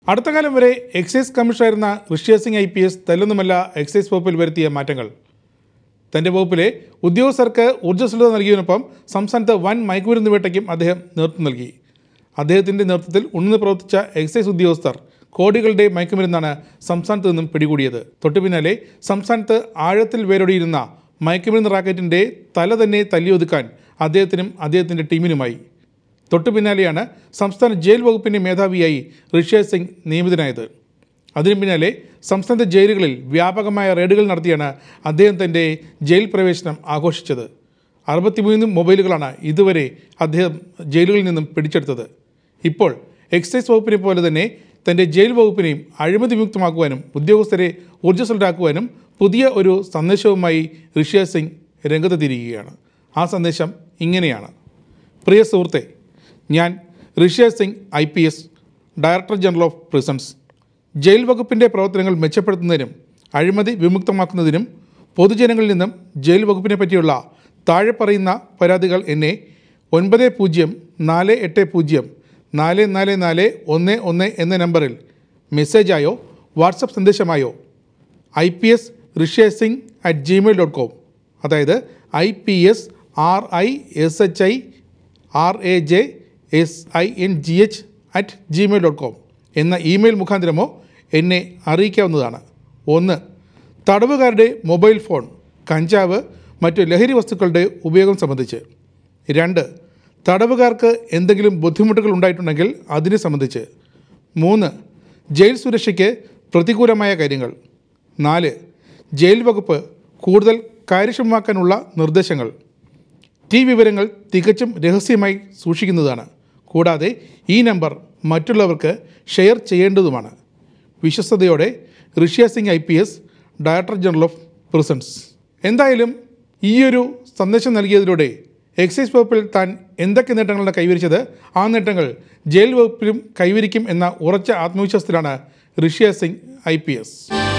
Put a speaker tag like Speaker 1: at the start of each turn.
Speaker 1: അടുത്ത കാലം വരെ എക്സൈസ് കമ്മീഷണറായിരുന്ന Rishiraj Singh I P S തെല്ലൊന്നുമല്ല എക്സൈസ് വകുപ്പിൽ വരുത്തിയ മാറ്റങ്ങൾ തൻ്റെ വകുപ്പിലെ ഉദ്യോഗസ്ഥർക്ക് ഊർജ്ജസ്വലത നൽകിയതിനൊപ്പം സംസ്ഥാനത്ത് വൻ മയക്കുമരുന്ന് വേട്ടയ്ക്കും അദ്ദേഹം നേതൃത്വം നൽകി അദ്ദേഹത്തിൻ്റെ നേതൃത്വത്തിൽ ഉണർന്ന് പ്രവർത്തിച്ച എക്സൈസ് ഉദ്യോഗസ്ഥർ കോടികളുടെ മയക്കുമരുന്നാണ് സംസ്ഥാനത്ത് നിന്നും പിടികൂടിയത് തൊട്ടു പിന്നാലെ സംസ്ഥാനത്ത് ആഴത്തിൽ വേരോടിയിരുന്ന മയക്കുമരുന്ന് റാക്കറ്റിൻ്റെ തല തന്നെ തല്ലിയൊതുക്കാൻ അദ്ദേഹത്തിനും അദ്ദേഹത്തിൻ്റെ ടീമിനുമായി തൊട്ടു പിന്നാലെയാണ് സംസ്ഥാന ജയിൽ വകുപ്പിൻ്റെ മേധാവിയായി ഋഷ്യ സിംഗ് നിയമിതനായത് അതിനു പിന്നാലെ സംസ്ഥാനത്തെ ജയിലുകളിൽ വ്യാപകമായ റെയ്ഡുകൾ നടത്തിയാണ് അദ്ദേഹം തൻ്റെ ജയിൽ പ്രവേശനം ആഘോഷിച്ചത് അറുപത്തിമൂന്ന് മൊബൈലുകളാണ് ഇതുവരെ അദ്ദേഹം ജയിലുകളിൽ നിന്നും പിടിച്ചെടുത്തത് ഇപ്പോൾ എക്സൈസ് വകുപ്പിനെ പോലെ തന്നെ തൻ്റെ ജയിൽ വകുപ്പിനെയും അഴിമതി വിമുക്തമാക്കുവാനും ഉദ്യോഗസ്ഥരെ ഊർജ്ജസ്വലരാക്കുവാനും പുതിയ ഒരു സന്ദേശവുമായി ഋഷ്യ സിംഗ് രംഗത്തെത്തിയിരിക്കുകയാണ് ആ സന്ദേശം ഇങ്ങനെയാണ് പ്രിയ സുഹൃത്തെ ഞാൻ Rishiraj Singh I P S director general of prisons jail വകുപ്പിൻ്റെ പ്രവർത്തനങ്ങൾ മെച്ചപ്പെടുത്തുന്നതിനും അഴിമതി വിമുക്തമാക്കുന്നതിനും പൊതുജനങ്ങളിൽ നിന്നും ജയിൽ വകുപ്പിനെ പറ്റിയുള്ള താഴെ പറയുന്ന പരാതികൾ എന്നെ ഒൻപത് പൂജ്യം നാല് എട്ട് പൂജ്യം നാല് നാല് നാല് ഒന്ന് ഒന്ന് എന്ന നമ്പറിൽ മെസ്സേജായോ വാട്സപ്പ് സന്ദേശമായോ I P S Rishiraj Singh at Gmail dot com അതായത് I P S R I S H I R A J S I N G H at Gmail dot com എന്ന ഇമെയിൽ മുഖാന്തരമോ എന്നെ അറിയിക്കാവുന്നതാണ് ഒന്ന് തടവുകാരുടെ മൊബൈൽ ഫോൺ കഞ്ചാവ് മറ്റു ലഹരി വസ്തുക്കളുടെ ഉപയോഗം സംബന്ധിച്ച് രണ്ട് തടവുകാർക്ക് എന്തെങ്കിലും ബുദ്ധിമുട്ടുകൾ ഉണ്ടായിട്ടുണ്ടെങ്കിൽ അതിനെ സംബന്ധിച്ച് മൂന്ന് ജയിൽ സുരക്ഷയ്ക്ക് പ്രതികൂലമായ കാര്യങ്ങൾ നാല് ജയിൽ വകുപ്പ് കൂടുതൽ കാര്യക്ഷമമാക്കാനുള്ള നിർദ്ദേശങ്ങൾ ഈ വിവരങ്ങൾ തികച്ചും രഹസ്യമായി സൂക്ഷിക്കുന്നതാണ് കൂടാതെ ഈ നമ്പർ മറ്റുള്ളവർക്ക് ഷെയർ ചെയ്യേണ്ടതുമാണ് വിശ്വസ്തയോടെ Rishiraj Singh I P S director general of prisons എന്തായാലും ഈയൊരു സന്ദേശം നൽകിയതിലൂടെ എക്സൈസ് വകുപ്പിൽ താൻ എന്തൊക്കെ നേട്ടങ്ങളാണ് കൈവരിച്ചത് ആ നേട്ടങ്ങൾ ജയിൽ വകുപ്പിലും കൈവരിക്കും എന്ന ഉറച്ച ആത്മവിശ്വാസത്തിലാണ് Rishiraj Singh I P S